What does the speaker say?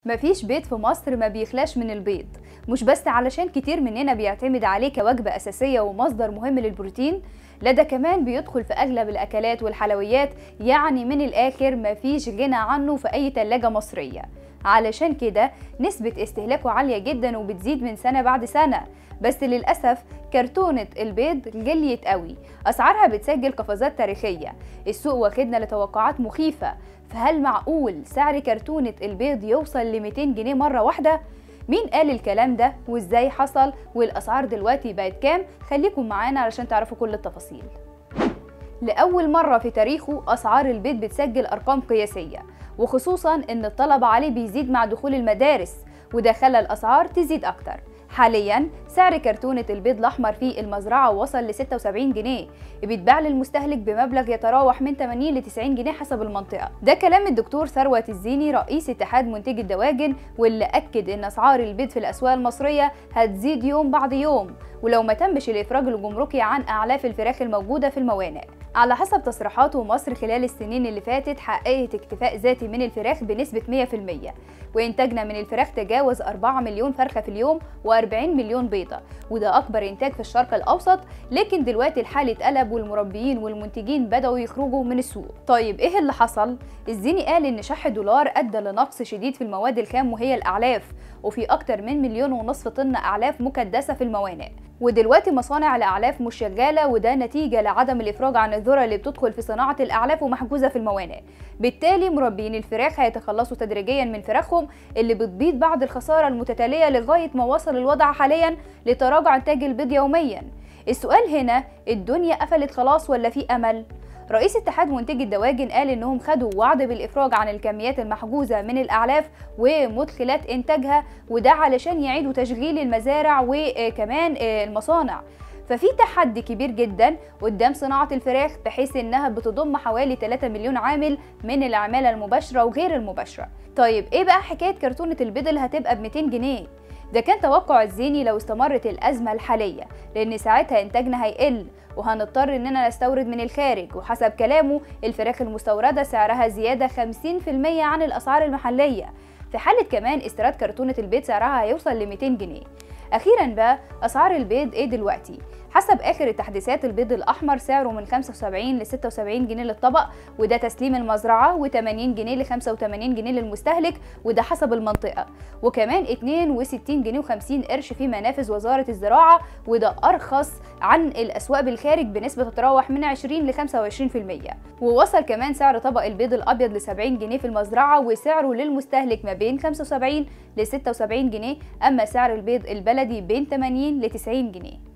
مفيش بيت في مصر ما بيخلاش من البيض مش بس علشان كتير مننا بيعتمد عليه كوجبة أساسية ومصدر مهم للبروتين لا ده كمان بيدخل في أغلب الأكلات والحلويات يعني من الآخر مفيش غنى عنه في أي تلاجة مصرية علشان كده نسبة استهلاكه عالية جدا وبتزيد من سنة بعد سنة بس للأسف كرتونة البيض غليت قوي أسعارها بتسجل قفزات تاريخية السوق واخدنا لتوقعات مخيفة فهل معقول سعر كرتونة البيض يوصل ل 200 جنيه مرة واحدة؟ مين قال الكلام ده وازاي حصل والأسعار دلوقتي بقت كام؟ خليكم معانا علشان تعرفوا كل التفاصيل لأول مرة في تاريخه أسعار البيض بتسجل أرقام قياسية وخصوصا إن الطلب عليه بيزيد مع دخول المدارس وده خلى الأسعار تزيد أكتر حاليا سعر كرتونة البيض الأحمر في المزرعة وصل ل 76 جنيه بيتباع للمستهلك بمبلغ يتراوح من 80 ل 90 جنيه حسب المنطقة ده كلام الدكتور ثروت الزيني رئيس اتحاد منتجي الدواجن واللي أكد إن أسعار البيض في الأسواق المصرية هتزيد يوم بعد يوم ولو ما تمش الإفراج الجمركي عن أعلاف الفراخ الموجودة في الموانئ على حسب تصريحاته مصر خلال السنين اللي فاتت حققت اكتفاء ذاتي من الفراخ بنسبة 100% وإنتاجنا من الفراخ تجاوز 4 مليون فرخة في اليوم و40 مليون بيضة وده أكبر إنتاج في الشرق الأوسط لكن دلوقتي الحال اتقلب والمربيين والمنتجين بدأوا يخرجوا من السوق طيب إيه اللي حصل؟ الزيني قال إن شح الدولار أدى لنقص شديد في المواد الخام وهي الأعلاف وفي أكتر من مليون ونصف طن أعلاف مكدسة في الموانئ ودلوقتي مصانع الاعلاف مش شغاله وده نتيجه لعدم الافراج عن الذره اللي بتدخل في صناعه الاعلاف ومحجوزه في الموانئ بالتالي مربين الفراخ هيتخلصوا تدريجيا من فراخهم اللي بتبيض بعد الخساره المتتاليه لغايه ما وصل الوضع حاليا لتراجع انتاج البيض يوميا السؤال هنا الدنيا قفلت خلاص ولا في امل رئيس اتحاد منتجي الدواجن قال انهم خدوا وعد بالافراج عن الكميات المحجوزه من الاعلاف ومدخلات انتاجها وده علشان يعيدوا تشغيل المزارع وكمان المصانع ففي تحدي كبير جدا قدام صناعة الفراخ بحيث انها بتضم حوالي 3 مليون عامل من العمالة المباشرة وغير المباشرة طيب ايه بقى حكاية كرتونة البيض اللي هتبقى ب 200 جنيه ده كان توقع الزيني لو استمرت الأزمة الحالية لأن ساعتها إنتاجنا هيقل وهنضطر إننا نستورد من الخارج وحسب كلامه الفراخ المستوردة سعرها زيادة 50% عن الأسعار المحلية في حالة كمان استيراد كرتونة البيض سعرها هيوصل ل 200 جنيه أخيرا بقى أسعار البيض إيه دلوقتي؟ حسب آخر التحديثات البيض الأحمر سعره من 75 ل 76 جنيه للطبق وده تسليم المزرعة و80 جنيه ل 85 جنيه للمستهلك وده حسب المنطقة وكمان 62 جنيه و50 قرش في منافذ وزارة الزراعة وده أرخص عن الأسواق بالخارج بنسبة تتراوح من 20 ل 25% ووصل كمان سعر طبق البيض الأبيض ل 70 جنيه في المزرعة وسعره للمستهلك ما بين 75 ل 76 جنيه أما سعر البيض البلدي بين 80 ل 90 جنيه